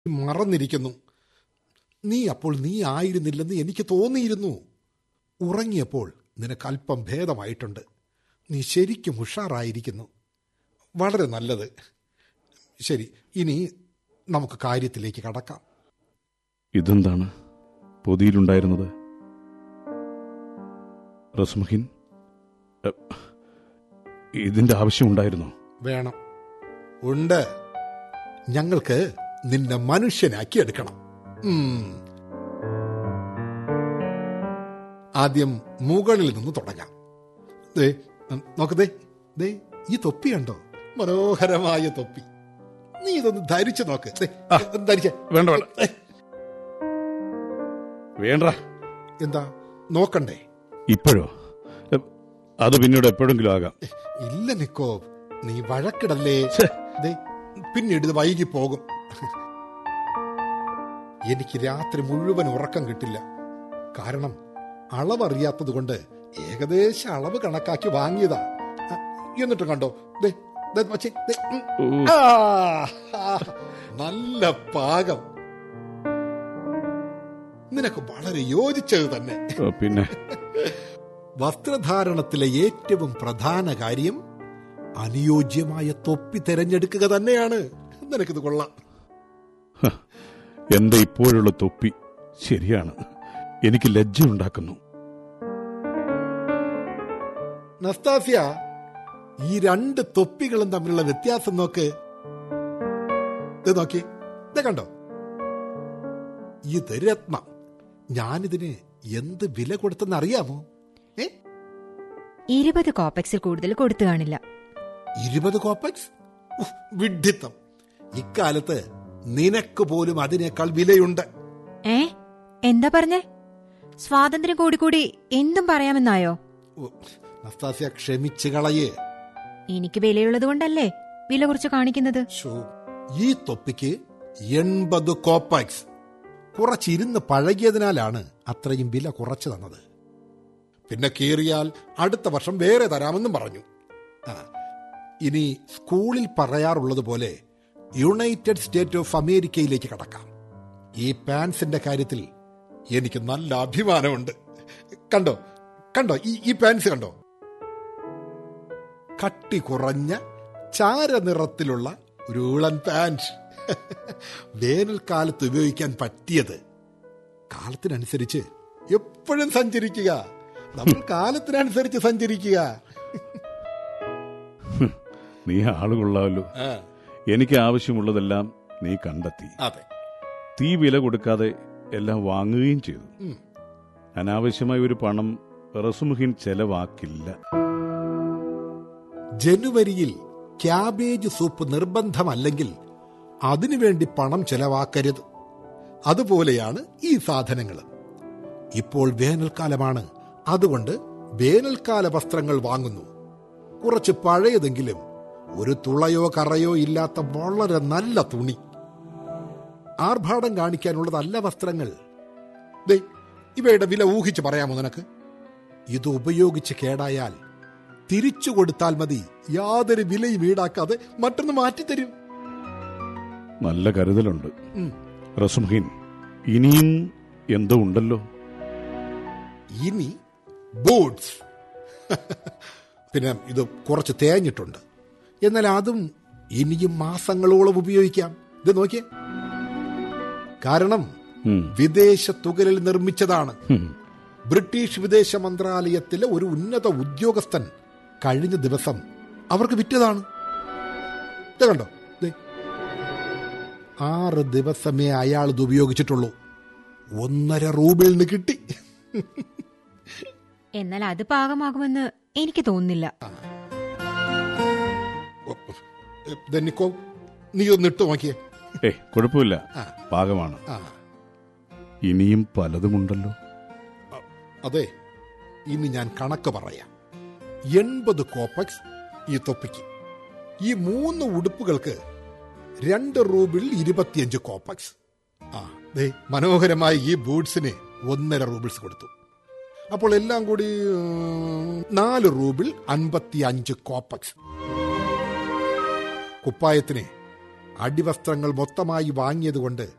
മറന്നിരിക്കുന്നു നീ അപ്പോൾ നീ ആയിരുന്നില്ലെന്ന് എനിക്ക് തോന്നിയിരുന്നു ഉറങ്ങിയപ്പോൾ നിനക്ക് അല്പം ഭേദമായിട്ടുണ്ട് നീ ശരിക്കും ഉഷാറായിരിക്കുന്നു വളരെ നല്ലത് ശരി ഇനി നമുക്ക് കാര്യത്തിലേക്ക് കടക്കാം ഇതെന്താണ് പൊതിയിലുണ്ടായിരുന്നത് റസ്മഹിൻ എ, ഇതിന്റെ ആവശ്യമുണ്ടായിരുന്നോ വേണം ഉണ്ട് ഞങ്ങൾക്ക് നിന്നെ മനുഷ്യനാക്കി എടുക്കണം ഉം. ആദ്യം മുകളിൽ നിന്ന് തുടങ്ങാം ദേ നോക്ക് ദേ ദേ ഈ തൊപ്പി കണ്ടോ മനോഹരമായ തൊപ്പി നീ ഇതൊന്ന് ധരിച്ചു നോക്ക് ദേ, ഒന്ന് ധരിച്ചേ വേണ്ട വേണ്ട ഏ, വേണ്ട എന്താ നോക്കണ്ടേ ഇപ്പോഴോ എ, അത് പിന്നീട് എപ്പോഴെങ്കിലും ആകാം ഇല്ല നിക്കോ നീ വഴക്കിടല്ലേ ഛെ. ദേ, പിന്നീട് ഇത് വൈകി പോകും എനിക്ക് രാത്രി മുഴുവൻ ഉറക്കം കിട്ടില്ല കാരണം അളവറിയാത്തത് കൊണ്ട് ഏകദേശ അളവ് കണക്കാക്കി വാങ്ങിയതാ ആ, എന്നിട്ട് കണ്ടോ ദേ, ദേ, മച്ചേ, ദേ, ഉം. ഓ, ആ, ആ, നല്ല പാകം നിനക്ക് വളരെ യോജിച്ചത് തന്നെ ഓ, പിന്നെ വസ്ത്രധാരണത്തിലെ ഏറ്റവും പ്രധാന കാര്യം അനുയോജ്യമായ തൊപ്പി തിരഞ്ഞെടുക്കുക തന്നെയാണ് നിനക്കിത് കൊള്ളാം എന്റെ ഇപ്പോഴുള്ള തൊപ്പി ശരിയാണ് എനിക്ക് ലജ്ജയുണ്ടാക്കുന്നു നസ്താഫിയ ഈ രണ്ട് തൊപ്പികളും തമ്മിലുള്ള വ്യത്യാസം നോക്ക് ഇത് നോക്കി ഇത് കണ്ടോ ഇത് രത്നം ഞാനിതിന് എന്ത് വില കൊടുത്തെന്ന് അറിയാമോ ഏ ഇരുപത് കോപ്പക്സിൽ കൂടുതൽ കൊടുത്തു കാണില്ല ഇരുപത് കോപ്പക്സ് ഉഫ്, വിഡ്ഢിത്തം ഇക്കാലത്ത് നിനക്ക് പോലും അതിനേക്കാൾ വിലയുണ്ട് ഏ എന്താ പറഞ്ഞേ സ്വാതന്ത്ര്യം കൂടി കൂടി എന്തും പറയാമെന്നായോ ഉ, നസ്താസ്യ ക്ഷമിച്ചു കളയേ എനിക്ക് വിലയുള്ളത് കൊണ്ടല്ലേ വില കുറിച്ച് കാണിക്കുന്നത് ശോ, ഈ തൊപ്പിക്ക് എൺപത് കോപ്പാക്സ് കുറച്ചിരുന്ന് പഴകിയതിനാലാണ് അത്രയും വില കുറച്ചു തന്നത് പിന്നെ കീറിയാൽ അടുത്ത വർഷം വേറെ തരാമെന്നും പറഞ്ഞു ആ ഇനി സ്കൂളിൽ പറയാറുള്ളത് പോലെ യുണൈറ്റഡ് സ്റ്റേറ്റ് ഓഫ് അമേരിക്കയിലേക്ക് കടക്കാം ഈ പാൻസിന്റെ കാര്യത്തിൽ എനിക്ക് നല്ല അഭിമാനമുണ്ട് കണ്ടോ കണ്ടോ ഈ ഈ പാൻസ് കണ്ടോ കട്ടി കുറഞ്ഞ ചാരനിറത്തിലുള്ള ഒരു ഉളൻ പാൻറ് വേനൽക്കാലത്ത് ഉപയോഗിക്കാൻ പറ്റിയത് കാലത്തിനനുസരിച്ച് എപ്പോഴും സഞ്ചരിക്കുക നമ്മൾ കാലത്തിനനുസരിച്ച് സഞ്ചരിക്കുക നീ ആളുകൊള്ളാമല്ലോ ആ, എനിക്ക് ആവശ്യമുള്ളതെല്ലാം നീ കണ്ടെത്തി അതെ തീ വില കൊടുക്കാതെ എല്ലാം വാങ്ങുകയും ചെയ്തു ഉം. അനാവശ്യമായ ഒരു പണം റസുമുഹിൻ ചെലവാക്കില്ല ജനുവരിയിൽ ക്യാബേജ് സൂപ്പ് നിർബന്ധമല്ലെങ്കിൽ അതിനുവേണ്ടി പണം ചെലവാക്കരുത് അതുപോലെയാണ് ഈ സാധനങ്ങൾ ഇപ്പോൾ വേനൽക്കാലമാണ് അതുകൊണ്ട് വേനൽക്കാല വസ്ത്രങ്ങൾ വാങ്ങുന്നു കുറച്ച് പഴയതെങ്കിലും ഒരു തുളയോ കറയോ ഇല്ലാത്ത വളരെ നല്ല തുണി ആർഭാടം കാണിക്കാനുള്ളതല്ല വസ്ത്രങ്ങൾ ദേ ഇവയുടെ വില ഊഹിച്ച് പറയാമോ നിനക്ക് ഇത് ഉപയോഗിച്ച് കേടായാൽ തിരിച്ചു കൊടുത്താൽ മതി യാതൊരു വിലയും ഈടാക്കാതെ മറ്റൊന്ന് മാറ്റിത്തരും നല്ല കരുതലുണ്ട് ഉം. റസുമുഹിൻ ഇനിയും എന്തോ ഉണ്ടല്ലോ ഇനി ബൂട്ട്സ് പിന്നെ ഇത് കുറച്ച് തേഞ്ഞിട്ടുണ്ട് എന്നാൽ അതും ഇനിയും മാസങ്ങളോളം ഉപയോഗിക്കാം ഇത് നോക്കിയേ കാരണം ഉം. വിദേശ തുകലിൽ നിർമ്മിച്ചതാണ് ഉം. ബ്രിട്ടീഷ് വിദേശ മന്ത്രാലയത്തിലെ ഒരു ഉന്നത ഉദ്യോഗസ്ഥൻ കഴിഞ്ഞ ദിവസം അവർക്ക് വിറ്റതാണ് ഇത് കണ്ടോ ദേ. ആറ് ദിവസമേ അയാൾ ഇത് ഉപയോഗിച്ചിട്ടുള്ളൂ ഒന്നര റൂബിളിന് കിട്ടി എന്നാൽ അത് പാകമാകുമെന്ന് എനിക്ക് തോന്നുന്നില്ല ധനിക്കോ നീ ഒന്ന് ഇട്ട് നോക്കിയേ ഏ കുഴപ്പമില്ല ആ. പാകമാണ് ആ ഇനിയും പലതുമുണ്ടല്ലോ അതെ ഇനി ഞാൻ കണക്ക് പറയാം എൺപത് കോപ്പക്സ് ഈ തൊപ്പിക്ക് ഈ മൂന്ന് ഉടുപ്പുകൾക്ക് രണ്ട് റൂബിൾ ഇരുപത്തിയഞ്ച് കോപ്പക്സ് ആ ദേ മനോഹരമായ ഈ ബൂട്ട്സിന് ഒന്നര റൂബിൾസ് കൊടുത്തു അപ്പോൾ എല്ലാം കൂടി ഉം, നാല് റൂബിൾ അൻപത്തി അഞ്ച് കോപ്പക്സ് കുപ്പായത്തിന് അടിവസ്ത്രങ്ങൾ മൊത്തമായി വാങ്ങിയതുകൊണ്ട്